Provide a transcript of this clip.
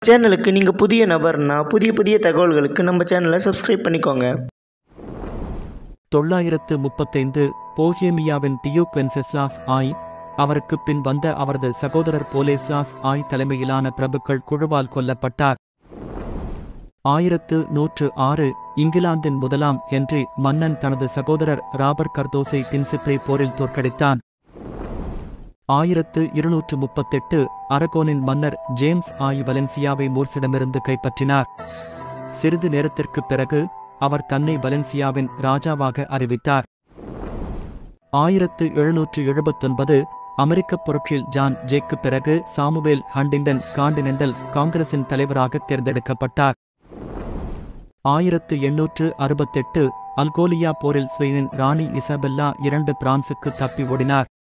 சேனலுக்கு நீங்கள் புதிய நபர்னா புதிய புதிய தகவல்களுக்கு நம்ம சேனலை சப்ஸ்கிரைப் பண்ணிக்கோங்க தொள்ளாயிரத்து முப்பத்தைந்து போஹேமியாவின் டியூக் வென்செஸ்லாஸ் ஆய் அவருக்கு பின் வந்த அவரது சகோதரர் போலேஸ்லாஸ் ஆய் தலைமையிலான பிரபுக்கள் குழுவால் கொல்லப்பட்டார் ஆயிரத்து நூற்று ஆறு இங்கிலாந்தின் முதலாம் ஹென்றி மன்னன் தனது சகோதரர் ராபர்ட் கர்தோஸை பின்சிப்ரை போரில் தோற்கடித்தான் ஆயிரத்து இருநூற்று முப்பத்தெட்டு அரகோனின் மன்னர் ஜேம்ஸ் ஆய் வலென்சியாவை மூர்சிடமிருந்து கைப்பற்றினார் சிறிது நேரத்திற்குப் பிறகு அவர் தன்னை வலென்சியாவின் ராஜாவாக அறிவித்தார் ஆயிரத்து எழுநூற்று எழுபத்தொன்பது அமெரிக்கப் புரட்சியில் ஜான் ஜேக்கு பிறகு சாமுவேல் ஹண்டிங்டன் காண்டினென்டல் காங்கிரசின் தலைவராக தேர்ந்தெடுக்கப்பட்டார் ஆயிரத்து எண்ணூற்று அறுபத்தெட்டு அல்கோலியா போரில் ஸ்பெயினின் ராணி இசபெல்லா இரண்டு பிரான்சுக்கு தப்பி ஓடினார்